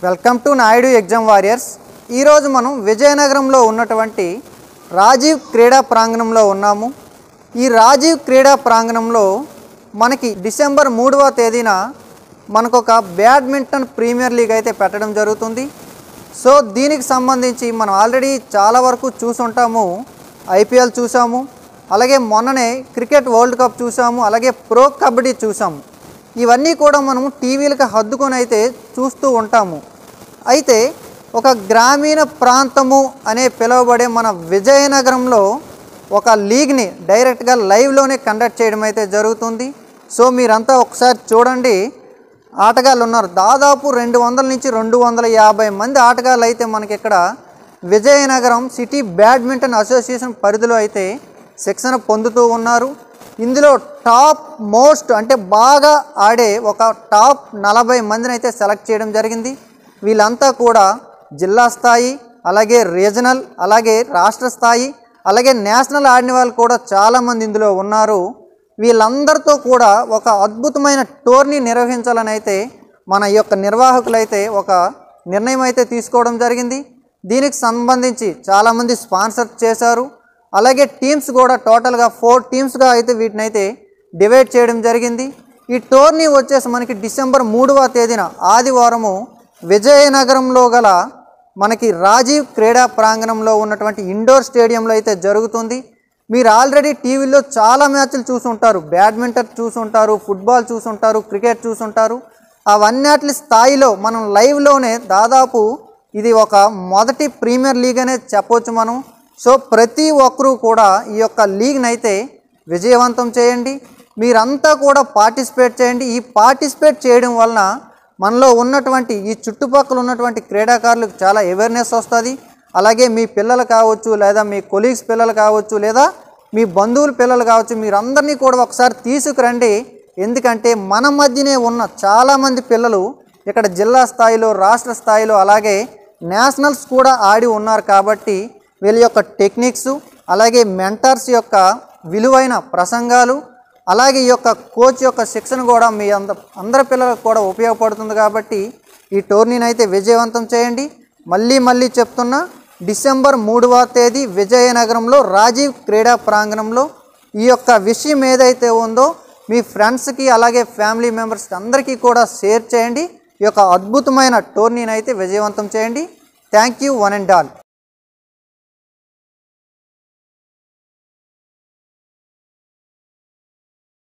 welcome to Naidu exam warriors ఈరోజు మనం విజయనగరంలో ఉన్నటువంటి రాజీవ్ క్రీడా ప్రాంగణంలో ఉన్నాము ఈ రాజీవ్ క్రీడా ప్రాంగణంలో మనకి డిసెంబర్ మూడవ తేదీన మనకు ఒక బ్యాడ్మింటన్ ప్రీమియర్ లీగ్ అయితే పెట్టడం జరుగుతుంది సో దీనికి సంబంధించి మనం ఆల్రెడీ చాలా వరకు చూసుంటాము ఐపీఎల్ చూసాము అలాగే మొన్ననే క్రికెట్ వరల్డ్ కప్ చూసాము అలాగే ప్రో కబడ్డీ చూసాము ఇవన్నీ కూడా మనము టీవీలకు హద్దుకొని అయితే చూస్తూ ఉంటాము అయితే ఒక గ్రామీణ ప్రాంతము అనే పిలువబడే మన విజయనగరంలో ఒక లీగ్ని డైరెక్ట్గా లైవ్లోనే కండక్ట్ చేయడం అయితే జరుగుతుంది సో మీరంతా ఒకసారి చూడండి ఆటగాళ్ళు ఉన్నారు దాదాపు రెండు వందల నుంచి రెండు వందల యాభై మంది ఆటగాళ్ళు అయితే మనకి ఇక్కడ విజయనగరం సిటీ బ్యాడ్మింటన్ అసోసియేషన్ పరిధిలో అయితే శిక్షణ పొందుతూ ఉన్నారు ఇందులో టాప్ మోస్ట్ అంటే బాగా ఆడే ఒక టాప్ నలభై మందిని అయితే సెలెక్ట్ చేయడం జరిగింది వీళ్ళంతా కూడా జిల్లా స్థాయి అలాగే రీజనల్ అలాగే రాష్ట్ర స్థాయి అలాగే నేషనల్ ఆడిన వాళ్ళు కూడా చాలామంది ఇందులో ఉన్నారు వీళ్ళందరితో కూడా ఒక అద్భుతమైన టోర్నీ నిర్వహించాలని అయితే మన ఈ యొక్క నిర్వాహకులైతే ఒక నిర్ణయం అయితే తీసుకోవడం జరిగింది దీనికి సంబంధించి చాలామంది స్పాన్సర్ చేశారు అలాగే టీమ్స్ కూడా టోటల్గా ఫోర్ టీమ్స్గా అయితే వీటిని అయితే డివైడ్ చేయడం జరిగింది ఈ టోర్నీ వచ్చేసి మనకి డిసెంబర్ మూడవ తేదీన ఆదివారము విజయనగరంలో గల మనకి రాజీవ్ క్రీడా ప్రాంగణంలో ఉన్నటువంటి ఇండోర్ స్టేడియంలో అయితే జరుగుతుంది మీరు ఆల్రెడీ టీవీలో చాలా మ్యాచ్లు చూసుంటారు బ్యాడ్మింటన్ చూసుంటారు ఫుట్బాల్ చూసుంటారు క్రికెట్ చూసుంటారు అవన్నిటి స్థాయిలో మనం లైవ్లోనే దాదాపు ఇది ఒక మొదటి ప్రీమియర్ లీగ్ అనే చెప్పొచ్చు మనం సో ప్రతి ఒక్కరూ కూడా ఈ యొక్క లీగ్ని అయితే విజయవంతం చేయండి మీరంతా కూడా పార్టిసిపేట్ చేయండి ఈ పార్టిసిపేట్ చేయడం వలన మనలో ఉన్నటువంటి ఈ చుట్టుపక్కల ఉన్నటువంటి క్రీడాకారులకు చాలా అవేర్నెస్ వస్తుంది అలాగే మీ పిల్లలు కావచ్చు లేదా మీ కొలీగ్స్ పిల్లలు కావచ్చు లేదా మీ బంధువుల పిల్లలు కావచ్చు మీరందరినీ కూడా ఒకసారి తీసుకురండి ఎందుకంటే మన మధ్యనే ఉన్న చాలామంది పిల్లలు ఇక్కడ జిల్లా స్థాయిలో రాష్ట్ర స్థాయిలో అలాగే నేషనల్స్ కూడా ఆడి ఉన్నారు కాబట్టి వీళ్ళ యొక్క టెక్నిక్స్ అలాగే మెంటర్స్ యొక్క విలువైన ప్రసంగాలు అలాగే ఈ యొక్క కోచ్ యొక్క శిక్షణ కూడా మీ అంద అందరి పిల్లలకు కూడా ఉపయోగపడుతుంది కాబట్టి ఈ టోర్నీని అయితే విజయవంతం చేయండి మళ్ళీ మళ్ళీ చెప్తున్నా డిసెంబర్ మూడవ తేదీ విజయనగరంలో రాజీవ్ క్రీడా ప్రాంగణంలో ఈ యొక్క విషయం ఏదైతే ఉందో మీ ఫ్రెండ్స్కి అలాగే ఫ్యామిలీ మెంబర్స్కి అందరికీ కూడా షేర్ చేయండి ఈ యొక్క అద్భుతమైన టోర్నీని అయితే విజయవంతం చేయండి thank you one and all